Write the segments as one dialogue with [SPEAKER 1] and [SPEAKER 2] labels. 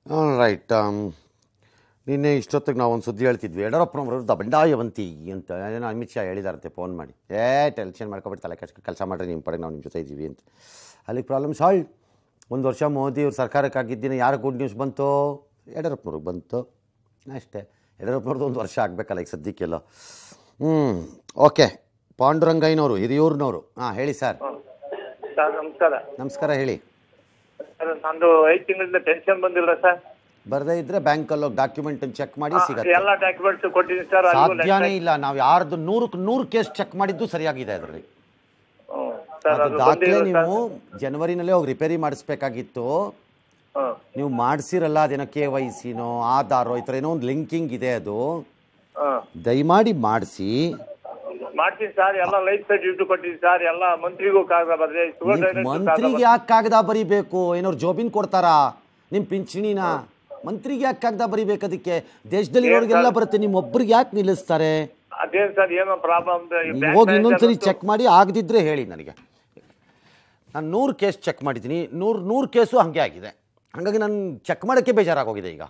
[SPEAKER 1] Right ನಿನ್ನೆ ಇಷ್ಟೊತ್ತಿಗೆ ನಾವು ಒಂದು ಸುದ್ದಿ ಹೇಳ್ತಿದ್ವಿ ಯಡಿಯೂರಪ್ಪನವ್ರ ವಿರುದ್ಧ ಬಂಡಾಯವಂತಿ ಅಂತ ಏನೋ ಅಮಿತ್ ಶಾ ಹೇಳಿದಾರಂತೆ ಫೋನ್ ಮಾಡಿ ಏ ಟೆನ್ಷನ್ ಮಾಡ್ಕೊಬಿಟ್ಟು ತಲೆ ಕೆಡ್ಸ್ಕೊ ಕೆಲಸ ಮಾಡಿರಿ ನಿಮ್ಮ ಪಡೆ ನಾವು ನಿಮ್ಮ ಜೊತೆ ಇದ್ದೀವಿ ಅಂತ ಅಲ್ಲಿಗೆ ಪ್ರಾಬ್ಲಮ್ ಸಾಲ್ವ್ ಒಂದು ವರ್ಷ ಮೋದಿ ಅವ್ರ ಸರ್ಕಾರಕ್ಕಾಗಿದ್ದಿನ ಯಾರು ಗುಡ್ ನ್ಯೂಸ್ ಬಂತು ಯಡಿಯೂರಪ್ಪನವ್ರಿಗೆ ಬಂತು ಅಷ್ಟೇ ಯಡಿಯೂರಪ್ಪನವ್ರದ್ದು ಒಂದು ವರ್ಷ ಆಗಬೇಕಲ್ಲ ಈಗ ಸದ್ಯಕ್ಕೆಲ್ಲ ಹ್ಞೂ ಓಕೆ ಪಾಂಡುರಂಗಯ್ಯನವರು ಹಿರಿಯೂರಿನವರು ಹಾಂ ಹೇಳಿ ಸರ್
[SPEAKER 2] ಸರ್ ನಮಸ್ಕಾರ
[SPEAKER 1] ನಮಸ್ಕಾರ ಹೇಳಿ
[SPEAKER 2] ಸರ್ ನಂದು ಐದು ತಿಂಗಳಿಂದ ಟೆನ್ಷನ್ ಬಂದಿಲ್ಲ ಸರ್
[SPEAKER 1] ಬರದೇ ಇದ್ದರೆ ಬ್ಯಾಂಕಲ್ಲಿ ಹೋಗಿ ಡಾಕ್ಯುಮೆಂಟನ್ನು ಚೆಕ್ ಮಾಡಿ ಸಿಗತ್ತೆ
[SPEAKER 2] ಎಲ್ಲ ಡಾಕ್ಯುಮೆಂಟ್ಸ್ ಕೊಟ್ಟಿದ್ದೀನಿ ಸರ್ ಅಲ್ಲಿಗೂ
[SPEAKER 1] ಸಾಧ್ಯನೇ ಇಲ್ಲ ನಾವು ಯಾರ್ದು ನೂರಕ್ಕೆ ನೂರು ಕೇಸ್ ಚೆಕ್ ಮಾಡಿದ್ದು ಸರಿಯಾಗಿದೆ ಅದರಲ್ಲಿ
[SPEAKER 2] ಹ್ಮ್. ಸರ್
[SPEAKER 1] ಅದು
[SPEAKER 2] ಅದು
[SPEAKER 1] ದಾಖಲೆ
[SPEAKER 2] ಬಂದಿಲ್ಲ
[SPEAKER 1] ನೀವು ಜನವರಿನಲ್ಲೇ ಹೋಗಿ ರಿಪೇರಿ ಮಾಡಿಸ್ಬೇಕಾಗಿತ್ತು
[SPEAKER 2] ಹ್ಮ್.
[SPEAKER 1] ನೀವು ಮಾಡಿಸಿರಲ್ಲ ಅದೇನೋ ಕೆ ವೈ ಸಿನೋ ಆಧಾರೋ ಈ ಥರ ಏನೋ ಒಂದು ಲಿಂಕಿಂಗ್ ಇದೆ ಅದು
[SPEAKER 2] ಹ್ಮ್.
[SPEAKER 1] ದಯಮಾಡಿ ಮಾಡಿಸಿ
[SPEAKER 2] ಮಾಡ್ತೀನಿ ಸರ್ ಎಲ್ಲ ಲೈಫ್ ಸರ್ಟಿಫಿಕೇಟ್ ಕೊಟ್ಟಿದ್ದೀನಿ ಸರ್ ಎಲ್ಲ ಮಂತ್ರಿಗೂ ಕಾಗದ ಬರ್ದೆ ಶುಗರ್ ಡೈರೆಕ್ಟ್
[SPEAKER 1] ಮಂತ್ರಿಗೆ ಯಾಕೆ ಕಾಗದ ಬರಿಬೇಕು ಏನಾದ್ರು ಜೋಬಿನ್ ಕೊಡ್ತಾರಾ ನಿಮ್ಮ ಪಿಂಚಣಿನ ಮಂತ್ರಿಗೆ ಯಾಕೆ ಕಾಗದ ಬರಿಬೇಕು ಅದಕ್ಕೆ ದೇಶದಲ್ಲಿ ಇರೋರಿಗೆಲ್ಲ ಬರುತ್ತೆ ನಿಮ್ಮ ಒಬ್ರಿಗೆ ಯಾಕೆ ನಿಲ್ಲಿಸ್ತಾರೆ
[SPEAKER 2] ಅದೇನ್ ಸರ್ ಏನೋ ಪ್ರಾಬ್ಲಮ್
[SPEAKER 1] ನೀವು ಹೋಗಿ ಇನ್ನೊಂದ್ಸರಿ ಚೆಕ್ ಮಾಡಿ ಆಗದಿದ್ರೆ ಹೇಳಿ ನನಗೆ ನಾನು ನೂರು ಕೇಸ್ ಚೆಕ್ ಮಾಡಿದ್ದೀನಿ ನೂರು ನೂರು ಕೇಸು ಹಾಗೆ ಆಗಿದೆ ಹಾಗಾಗಿ ನಾನು ಚೆಕ್ ಮಾಡೋಕ್ಕೆ ಬೇಜಾರಾಗೋಗಿದೆ ಈಗ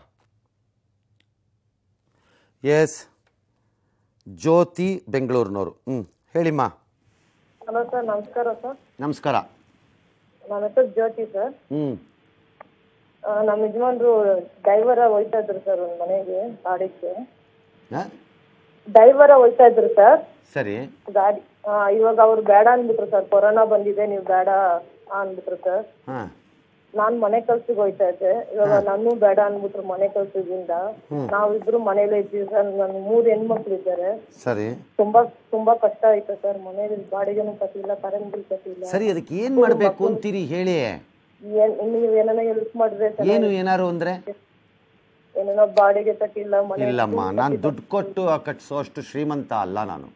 [SPEAKER 1] ಎಸ್ ಜ್ಯೋತಿ ಬೆಂಗಳೂರಿನವರು ಹ್ಞೂ ಹೇಳಿಮ್ಮ
[SPEAKER 3] ಹಲೋ ಸರ್ ನಮಸ್ಕಾರ ಸರ್
[SPEAKER 1] ನಮಸ್ಕಾರ
[SPEAKER 3] ನನ್ನ ಹೆಸರು ಜ್ಯೋತಿ ಸರ್
[SPEAKER 1] ಹ್ಞೂ
[SPEAKER 3] ಆ, ನಮ್ಮ ಯಜಮಾನ್ರು ಡೈವರ ಹೋಯ್ತಾ ಇದ್ರು ಸರ್ ಒಂದು ಮನೆಗೆ ಗಾಡಿಗೆ
[SPEAKER 1] ಹಾಂ
[SPEAKER 3] ಡೈವರ ಹೋಯ್ತಾ ಇದ್ರು ಸರ್
[SPEAKER 1] ಸರಿ
[SPEAKER 3] ಗಾಡಿ ಆ, ಇವಾಗ ಅವ್ರು ಬೇಡ ಅಂದ್ಬಿಟ್ರು ಸರ್ ಕೊರೋನಾ ಬಂದಿದೆ ನೀವು ಬೇಡ ಅಂದ್ಬಿಟ್ರು ಸರ್
[SPEAKER 1] ಹಾಂ
[SPEAKER 3] ನಾನ್ ಮನೆ ಕೆಲ್ಸಕ್ಕೆ ಹೋಯ್ತಾ ಇದ್ದೆ ಇವಾಗ ನಾನು ಬೇಡ ಅಂದ್ಬಿಟ್ರು ಮನೆ ಕೆಲ್ಸದಿಂದ ನಾವಿಬ್ರು ಮನೇಲೇ ಇದ್ದೀವಿ ಸರ್ ನನ್ ಮೂರ್ ಹೆಣ್ಮಕ್ಳು ಇದ್ದಾರೆ
[SPEAKER 1] ಸರಿ
[SPEAKER 3] ತುಂಬಾ ತುಂಬಾ ಕಷ್ಟ ಆಯ್ತು ಸರ್ ಮನೇಲಿ ಬಾಡಿಗೆನೂ ಕಟ್ಟಿಲ್ಲ ಕರೆಂಟ್ ಬಿಲ್ ಕಟ್ಟಿಲ್ಲ
[SPEAKER 1] ಸರಿ ಅದಕ್ಕೆ ಏನು ಮಾಡಬೇಕು ಅಂತೀರಿ ಹೇಳಿ
[SPEAKER 3] ಏನ್ ನೀವ್ ಏನಾನ ಹೆಲ್ಪ್ ಮಾಡಿದ್ರೆ ಸರ್
[SPEAKER 1] ಏನು ಏನಾರು ಅಂದರೆ
[SPEAKER 3] ಏನೇನೋ ಬಾಡಿಗೆ ಕಟ್ಟಿಲ್ಲ ಮನೆ
[SPEAKER 1] ಇಲ್ಲಮ್ಮ ನಾನು ದುಡ್ಡು ಕೊಟ್ಟು ಕಟ್ಟಿಸೋ ಅಷ್ಟು ಶ್ರೀಮಂತ ಅಲ್ಲ ನಾನು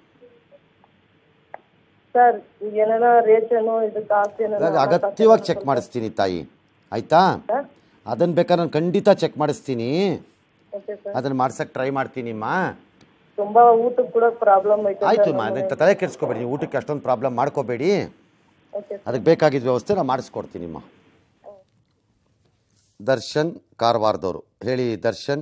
[SPEAKER 3] ಸರ್ ಏನಾರ ರೇಷನ್ ಇದು ಕಾಸು ಏನಾರ
[SPEAKER 1] ಇವಾಗ ಅಗತ್ಯವಾಗಿ ಚೆಕ್ ಮಾಡಿಸ್ತೀನಿ ತಾಯಿ ಆಯ್ತಾ ಅದನ್ನು ಬೇಕಾದ್ರೆ ನಾನು ಖಂಡಿತ ಚೆಕ್ ಮಾಡಿಸ್ತೀನಿ
[SPEAKER 3] ಓಕೆ ಸರ್
[SPEAKER 1] ಅದನ್ನು ಮಾಡ್ಸಕ್ಕೆ ಟ್ರೈ ಮಾಡ್ತೀನಿಮ್ಮ
[SPEAKER 3] ತುಂಬಾ ಊಟಕ್ಕೆ ಕೂಡ ಪ್ರಾಬ್ಲಮ್ ಐತೆ
[SPEAKER 1] ಆಯಿತು ಮಾ ಅದಕ್ಕೆ ತಲೆ ಕೆಡಿಸ್ಕೋಬೇಡಿ ನೀವು ಊಟಕ್ಕೆ ಅಷ್ಟೊಂದು ಪ್ರಾಬ್ಲಮ್ ಮಾಡ್ಕೋಬೇಡಿ
[SPEAKER 3] ಓಕೆ
[SPEAKER 1] ಅದಕ್ಕೆ ಬೇಕಾಗಿದ್ದ ವ್ಯವಸ್ಥೆ ನಾನು ಮಾಡಿಸ್ಕೊಡ್ತೀನಿಮ್ಮ ದರ್ಶನ್ ಕಾರವಾರದವರು ಹೇಳಿ ದರ್ಶನ್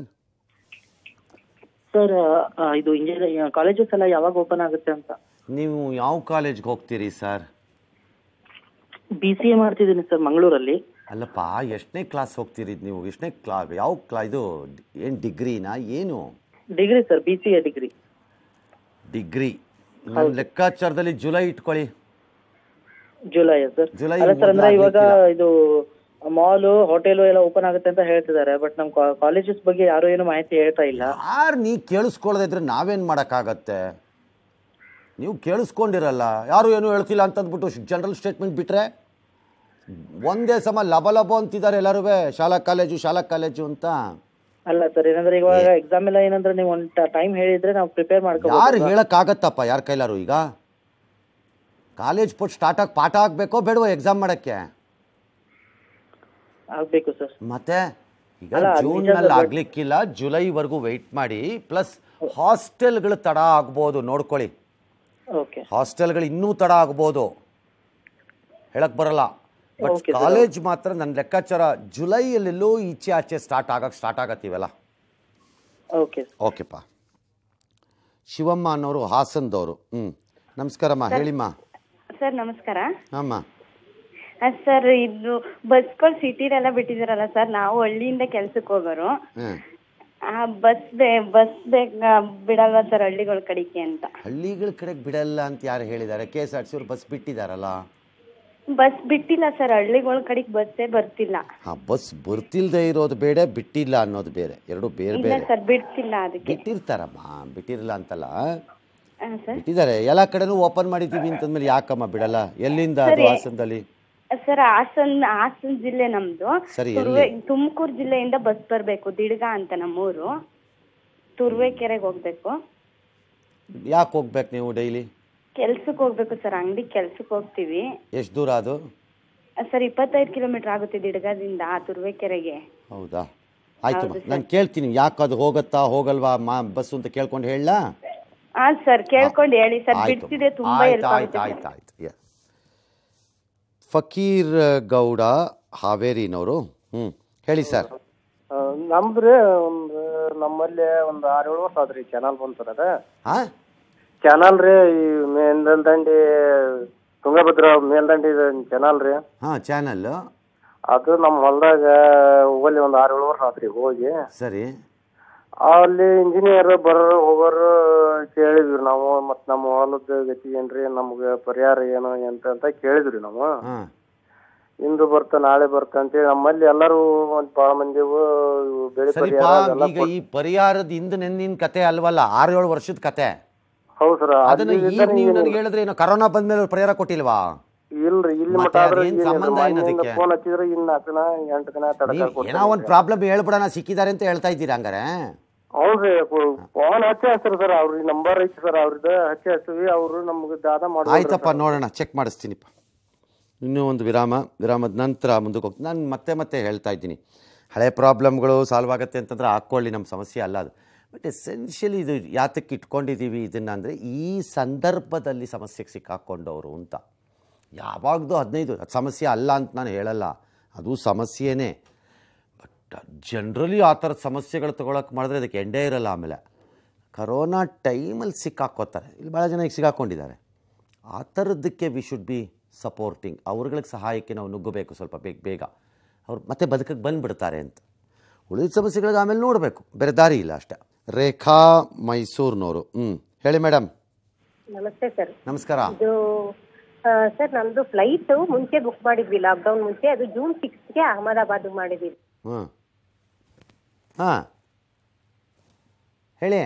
[SPEAKER 4] ಸರ್ ಆ, ಇದು ಇಂಜಿನಿಯರಿಂಗ್ ಕಾಲೇಜಸ್ ಎಲ್ಲ ಯಾವಾಗ ಓಪನ್ ಆಗುತ್ತೆ ಅಂತ
[SPEAKER 1] ನೀವು ಯಾವ ಕಾಲೇಜ್ಗೆ ಹೋಗ್ತೀರಿ ಸರ್
[SPEAKER 4] ಬಿ ಸಿ ಎ ಮಾಡ್ತಿದ್ದೀನಿ ಸರ್ ಮಂಗಳೂರಲ್ಲಿ
[SPEAKER 1] ಅಲ್ಲಪ್ಪ ಎಷ್ಟನೇ ಕ್ಲಾಸ್ ಹೋಗ್ತೀರಿ ನೀವು ಎಷ್ಟನೇ ಕ್ಲಾ ಯಾವ ಕ್ಲಾ ಇದು ಏನು ಡಿಗ್ರಿನಾ ಏನು
[SPEAKER 4] degree sir B C A degree
[SPEAKER 1] degree ನನ್ನ ಲೆಕ್ಕಾಚಾರದಲ್ಲಿ ಜುಲೈ ಇಟ್ಕೊಳ್ಳಿ
[SPEAKER 4] ಜುಲೈ ಸರ್
[SPEAKER 1] ಜುಲೈ
[SPEAKER 4] ಅಲ್ಲ ಸರ್ ಅಂದ್ರೆ ಇವಾಗ
[SPEAKER 1] ಮೊದ್ಲು
[SPEAKER 4] ಇದು ಮಾಲು ಹೋಟೆಲು ಎಲ್ಲ ಓಪನ್ ಆಗುತ್ತೆ ಅಂತ ಹೇಳ್ತಿದ್ದಾರೆ ಬಟ್ ನಮ್ ಕಾಲೇಜಸ್ ಬಗ್ಗೆ ಯಾರು ಏನು ಮಾಹಿತಿ ಹೇಳ್ತಾ ಇಲ್ಲ
[SPEAKER 1] ಯಾರು ನೀ ಕೇಳಿಸ್ಕೊಳ್ಳದೆ ಇದ್ರೆ ನಾವೇನು ಮಾಡೋಕ್ಕಾಗತ್ತೆ ನೀವು ಕೇಳಿಸ್ಕೊಂಡಿರಲ್ಲ ಯಾರು ಏನೂ ಹೇಳ್ತಿಲ್ಲ ಅಂತಂದ್ಬಿಟ್ಟು ಜನರಲ್ ಸ್ಟೇಟ್ಮೆಂಟ್ ಬಿಟ್ಟರೆ ಒಂದೇ ಸಮ ಲಬ ಲಬ ಅಂತಿದ್ದಾರೆ ಎಲ್ಲರೂ ಶಾಲಾ ಕಾಲೇಜು ಶಾಲಾ ಕಾಲೇಜು ಅಂತ
[SPEAKER 4] ಅಲ್ಲ ಸರ್ ಏನಂದ್ರೆ ಇವಾಗ ಎಕ್ಸಾಮ್ ಎಲ್ಲ ಏನಂದ್ರೆ ನೀವು ಒಂದು ಟೈಮ್ ಹೇಳಿದ್ರೆ ನಾವು ಪ್ರಿಪೇರ್
[SPEAKER 1] ಯಾರು
[SPEAKER 4] ಮಾಡ್ಕೋಬಹುದು
[SPEAKER 1] ಹೇಳೋಕ್ಕಾಗತ್ತಪ್ಪ ಯಾರ ಕೈಲಾರು ಈಗ ಕಾಲೇಜ್ ಪುಟ್ ಸ್ಟಾರ್ಟ್ ಆಗಿ ಪಾಠ ಆಗಬೇಕೋ ಬೇಡವೋ ಎಕ್ಸಾಮ್ ಮಾಡೋಕ್ಕೆ
[SPEAKER 4] ಆಗ್ಬೇಕು ಸರ್
[SPEAKER 1] ಮತ್ತೆ ಈಗ
[SPEAKER 4] ಅಲ್ಲ, ಅದ್ ನಿಜ
[SPEAKER 1] ಜೂನ್ನಲ್ಲಿ
[SPEAKER 4] ಸರ್, but-
[SPEAKER 1] ಆಗ್ಲಿಕ್ಕಿಲ್ಲ ಜುಲೈವರೆಗೂ ವೆಯ್ಟ್ ಮಾಡಿ ಪ್ಲಸ್ ಹಾಸ್ಟೆಲ್ಗಳು ತಡ ಆಗ್ಬೋದು ನೋಡ್ಕೊಳ್ಳಿ
[SPEAKER 4] ಓಕೆ
[SPEAKER 1] ಹಾಸ್ಟೆಲ್ಗಳು ಇನ್ನೂ ತಡ ಆಗ್ಬೋದು ಹೇಳಕ್ ಬರಲ್ಲ ಬಟ್
[SPEAKER 4] Okay, sir.
[SPEAKER 1] ಕಾಲೇಜ್ ಮಾತ್ರ ನನ್ನ ಲೆಕ್ಕಾಚಾರ ಜುಲೈಯಲ್ಲೆಲ್ಲೋ ಈಚೆ ಆಚೆ ಸ್ಟಾರ್ಟ್ ಆಗಕ್ಕೆ ಸ್ಟಾರ್ಟ್ ಆಗತ್ತೀವಲ್ಲ
[SPEAKER 4] ಓಕೆ
[SPEAKER 1] ಓಕೆಪ್ಪ ಶಿವಮ್ಮ ಅನ್ನೋರು ಹಾಸನದವರು ಹ್ಞೂ ನಮಸ್ಕಾರಮ್ಮ ಹೇಳಿಮ್ಮ
[SPEAKER 5] ಸರ್ ನಮಸ್ಕಾರ
[SPEAKER 1] ಅಮ್ಮ
[SPEAKER 5] ಸರ್ ಇದು ಬಸ್ಗಳು ಸಿಟಿಲೆಲ್ಲ ಬಿಟ್ಟಿದಾರಲ್ಲ ಸರ್ ನಾವು ಹಳ್ಳಿಯಿಂದ ಕೆಲ್ಸಕ್ಕೆ ಹೋಗೋರು
[SPEAKER 1] ಹ್ಞೂ
[SPEAKER 5] ಆ ಬಸ್ ಬೇ ಬಸ್ ಬೇಗ ಬಿಡಲ್ವಾ ಸರ್ ಹಳ್ಳಿಗಳ ಕಡೆಗೆ ಅಂತ
[SPEAKER 1] ಹಳ್ಳಿಗಳ ಕಡೆಗೆ ಬಿಡಲ್ಲ ಅಂತ ಯಾರು ಹೇಳಿದ್ದಾರೆ ಕೆ ಎಸ್ ಆರ್ ಸಿ ಅವ್ರು ಬಸ್ ಬಿಟ್ಟಿದ್ದಾರಲ್ಲ
[SPEAKER 5] ಬಸ್ ಬಿಟ್ಟಿಲ್ಲ ಸರ್ ಹಳ್ಳಿಗಳ ಕಡೆಗೆ ಬಸ್ಸೇ ಬರ್ತಿಲ್ಲ
[SPEAKER 1] ಹಾಂ ಬಸ್ ಬರ್ತಿಲ್ದೇ ಇರೋದು ಬೇಡ ಬಿಟ್ಟಿಲ್ಲ ಅನ್ನೋದು ಬೇರೆ ಎರಡು ಬೇರೆ
[SPEAKER 5] ಇಲ್ಲ
[SPEAKER 1] ಬೇರೆ
[SPEAKER 5] ಸರ್ ಬಿಡ್ತಿಲ್ಲ ಅದಕ್ಕೆ
[SPEAKER 1] ಬಿಟ್ಟಿರ್ತಾರಮ್ಮ ಬಿಟ್ಟಿರಲ್ಲ ಅಂತಲ್ಲ
[SPEAKER 5] ಹಾ, ಸರ್
[SPEAKER 1] ಬಿಟ್ಟಿದ್ದಾರೆ ಎಲ್ಲ ಕಡೆನೂ ಓಪನ್ ಮಾಡಿದ್ದೀವಿ ಅಂತಂದ್ಮೇಲೆ ಯಾಕಮ್ಮ ಬಿಡಲ್ಲ ಎಲ್ಲಿಂದ ಅದು
[SPEAKER 5] ಸರಿ.
[SPEAKER 1] ಹಾಸನದಲ್ಲಿ
[SPEAKER 5] ಸರ್ ಹಾಸನ್ ಹಾಸನ ಜಿಲ್ಲೆ ನಮ್ದು
[SPEAKER 1] ಸರಿ,
[SPEAKER 5] ತುರ್ವೆ ತುಮಕೂರು ಜಿಲ್ಲೆಯಿಂದ ಬಸ್ ಬರಬೇಕು ದಿಡ್ಗ ಅಂತ ನಮ್ಮೂರು ತುರುವೇಕೆರೆಗೆ ಹೋಗ್ಬೇಕು
[SPEAKER 1] ಯಾಕೆ ಹೋಗ್ಬೇಕು ನೀವು ಡೈಲಿ
[SPEAKER 5] ಕೆಲ್ಸಕ್ಕೆ ಹೋಗ್ಬೇಕು ಸರ್ ಅಂಗಡಿ ಕೆಲ್ಸಕ್ಕೆ ಹೋಗ್ತೀವಿ
[SPEAKER 1] ಎಷ್ಟು ದೂರ ಅದು
[SPEAKER 5] ಸರ್ ಇಪ್ಪತ್ತೈದು ಕಿಲೋಮೀಟರ್ ಆಗುತ್ತೆ ದಿಡ್ಗದಿಂದ ತುರುವೇಕೆರೆಗೆ
[SPEAKER 1] ಹೌದಾ ಆಯ್ತು ನಾನು ಕೇಳ್ತೀನಿ ಯಾಕೆ ಅದು ಹೋಗತ್ತಾ ಹೋಗಲ್ವಾ ಮಾ ಬಸ್ಸು ಅಂತ ಕೇಳ್ಕೊಂಡು ಹೇಳಲಾ
[SPEAKER 5] ಹಾ ಸರ್ ಕೇಳ್ಕೊಂಡು ಹೇಳಿ ಸರ್
[SPEAKER 1] ಆಯ್ತು
[SPEAKER 5] ಬಿಡ್ತಿದೆ ತುಂಬಾ
[SPEAKER 1] ಆಯ್ತು
[SPEAKER 5] ಹೆಲ್ಪ್
[SPEAKER 1] ಆಯ್ತು
[SPEAKER 5] ಆಗುತ್ತೆ
[SPEAKER 1] ಆಯ್ತು ಆಯ್ತು Yeah. ಫಕೀರ್ ಗೌಡ ಹಾವೇರಿನವರು ಹ್ಞೂ ಹೇಳಿ ಸರ್
[SPEAKER 6] ನಮ್ದ್ರಿ ಒಂದು ನಮ್ಮಲ್ಲಿ ಒಂದು ಆರು ಏಳು ವರ್ಷ ಆದ್ರಿ ಚಾನಲ್ ಬಂತು ಅದ
[SPEAKER 1] ಹಾಂ
[SPEAKER 6] ಚಾನಲ್ ರೀ ಈ ಮೇಲ್ದಂಡಿ ತುಂಗಭದ್ರಾ ಮೇಲ್ದಂಡಿ ಚಾನಲ್ ರೀ
[SPEAKER 1] ಹಾಂ ಚಾನಲ್ಲು
[SPEAKER 6] ಅದು ನಮ್ಮ ಹೊಲ್ದಾಗ ಹೋಗಲಿ ಒಂದು ಆರು ಏಳು ವರ್ಷ ಆತ್ರಿ ಹೋಗಿ
[SPEAKER 1] ಸರಿ
[SPEAKER 6] ಅಲ್ಲಿ ಇಂಜಿನಿಯರ್ ಬರೋರು ಹೋಗೋರು ಕೇಳಿದ್ವಿ ನಾವು ಮತ್ ನಮ್ಮ ಹೊಲದ ಗತಿ ಏನ್ರಿ ನಮ್ಗೆ ಪರಿಹಾರ ಏನು ಎಂತ ಅಂತ ಕೇಳಿದ್ವಿ ನಾವು
[SPEAKER 1] ಹಾಂ
[SPEAKER 6] ಇಂದು ಬರ್ತ ನಾಳೆ ಬರ್ತ ಅಂತೇಳಿ ನಮ್ಮಲ್ಲಿ ಎಲ್ಲರೂ ಒಂದ್ ಭಾಳ ಮಂದಿವು ಇವು ಬೆಳೆ
[SPEAKER 1] ಸರಿಪಾ
[SPEAKER 6] ಪರಿಹಾರ ಎಲ್ಲ
[SPEAKER 1] ಈಗ ಈ ಪರಿಹಾರದ ಇಂದು ನೆನ್ನಿನ ಕತೆ ಅಲ್ವಲ್ಲ ಆರು ಏಳು ವರ್ಷದ ಕತೆ
[SPEAKER 6] ಹೌದು ಸರ್
[SPEAKER 1] ಅದನ್ನ ಈಗ ನೀವು ನನಗೆ ಹೇಳಿದ್ರೆ ಏನು ಕರೋನಾ ಬಂದ್ಮೇಲೆ ಪರಿಹಾರ ಕೊಟ್ಟಿಲ್ವಾ
[SPEAKER 6] ಇಲ್ರಿ ಇಲ್ಲಿ
[SPEAKER 1] ಮತ್ತೆ
[SPEAKER 6] ಮಟ್ಟ ಆದ್ರೆ
[SPEAKER 1] ಅದೇನ್ ಸಂಬಂಧ ಏನು ಅದಕ್ಕೆ?
[SPEAKER 6] ಫೋನ್ ಹಚ್ಚಿದ್ರೆ ಇನ್ನ ನಾಲ್ಕು ದಿನ ಎಂಟು ದಿನ
[SPEAKER 1] ನೀವು
[SPEAKER 6] ತಡಕ
[SPEAKER 1] ಏನೋ ಒಂದು ಪ್ರಾಬ್ಲಮ್ ಹೇಳ್ಬಿಡೋಣ ಸಿಕ್ಕಿದ್ದಾರೆ ಅಂತ ಹೇಳ್ತಾ ಇದ್ದೀರಾ ಹಂಗಾರೆ
[SPEAKER 6] ಹೌದ್ರಿ ಫೋನ್ ಹಚ್ಚಿ ಹಚ್ಚ್ರಿ ಸರ್ ಅವ್ರಿಗೆ ನಂಬರ್ ಐತಿ ಸರ್ ಅವ್ರದ್ದು ಹಚ್ಚಿ ಹಚ್ಚಿವಿ ಅವರು ನಮ್ಗೆ ದಾದ ಮಾಡಿ
[SPEAKER 1] ಆಯ್ತಪ್ಪ ನೋಡೋಣ ಚೆಕ್ ಮಾಡಿಸ್ತೀನಿಪ್ಪ ಇನ್ನೂ ಒಂದು ವಿರಾಮ ವಿರಾಮದ ನಂತರ ಮುಂದಕ್ಕೆ ಹೋಗ್ತೀನಿ ನಾನು ಮತ್ತೆ ಮತ್ತೆ ಹೇಳ್ತಾ ಇದ್ದೀನಿ ಹಳೆ ಪ್ರಾಬ್ಲಮ್ಗಳು ಸಾಲ್ವ್ ಆಗುತ್ತೆ ಅಂತಂದ್ರೆ ಹಾಕ್ಕೊಳ್ಳಿ ನಮ್ಮ ಸಮಸ್ಯೆ ಅಲ್ಲ ಅದು ಬಟ್ ಎಸೆನ್ಷಿಯಲಿ ಇದು ಯಾತಕ್ಕೆ ಇಟ್ಕೊಂಡಿದ್ದೀವಿ ಇದನ್ನು ಅಂದರೆ ಈ ಸಂದರ್ಭದಲ್ಲಿ ಸಮಸ್ಯೆಗೆ ಸಿಕ್ಕಾಕೊಂಡವರು ಅಂತ ಯಾವಾಗಲೂ ಹದಿನೈದು ಅದು ಸಮಸ್ಯೆ ಅಲ್ಲ ಅಂತ ನಾನು ಹೇಳಲ್ಲ ಅದು ಸಮಸ್ಯೆನೇ ಬಟ್ ಜನ್ರಲಿ ಆ ಥರದ ಸಮಸ್ಯೆಗಳು ತೊಗೊಳಕ್ಕೆ ಮಾಡಿದ್ರೆ ಅದಕ್ಕೆ ಎಂಡೇ ಇರಲ್ಲ ಆಮೇಲೆ ಕರೋನಾ ಟೈಮಲ್ಲಿ ಸಿಕ್ಕಾಕೋತಾರೆ ಇಲ್ಲಿ ಭಾಳ ಜನ ಈಗ ಸಿಕ್ಕಾಕೊಂಡಿದ್ದಾರೆ ಆ ಥರದ್ದಕ್ಕೆ ವಿ ಶುಡ್ ಬಿ ಸಪೋರ್ಟಿಂಗ್ ಅವ್ರಗಳಿಗೆ ಸಹಾಯಕ್ಕೆ ನಾವು ನುಗ್ಗಬೇಕು ಸ್ವಲ್ಪ ಬೇಗ ಬೇಗ ಅವ್ರು ಮತ್ತೆ ಬದುಕಕ್ಕೆ ಬಂದುಬಿಡ್ತಾರೆ ಅಂತ ಉಳಿದ ಸಮಸ್ಯೆಗಳಿಗೆ ಆಮೇಲೆ ನೋಡಬೇಕು ಬೇರೆ ದಾರಿ ಇಲ್ಲ ಅಷ್ಟೇ ರೇಖಾ ಮೈಸೂರಿನವರು ಹ್ಞೂ ಹೇಳಿ ಮೇಡಮ್
[SPEAKER 3] ನಮಸ್ತೆ ಸರ್
[SPEAKER 1] ನಮಸ್ಕಾರ
[SPEAKER 3] ಇದು ಸರ್ ನಮ್ದು ಫ್ಲೈಟ್ ಮುಂಚೆ ಬುಕ್ ಮಾಡಿದ್ವಿ ಲಾಕ್ಡೌನ್ ಮುಂಚೆ ಅದು ಜೂನ್ ಸಿಕ್ಸ್ಗೆ ಅಹಮದಾಬಾದ್ ಮಾಡಿದ್ವಿ
[SPEAKER 1] ಹ್ಞೂ ಹಾಂ ಹೇಳಿ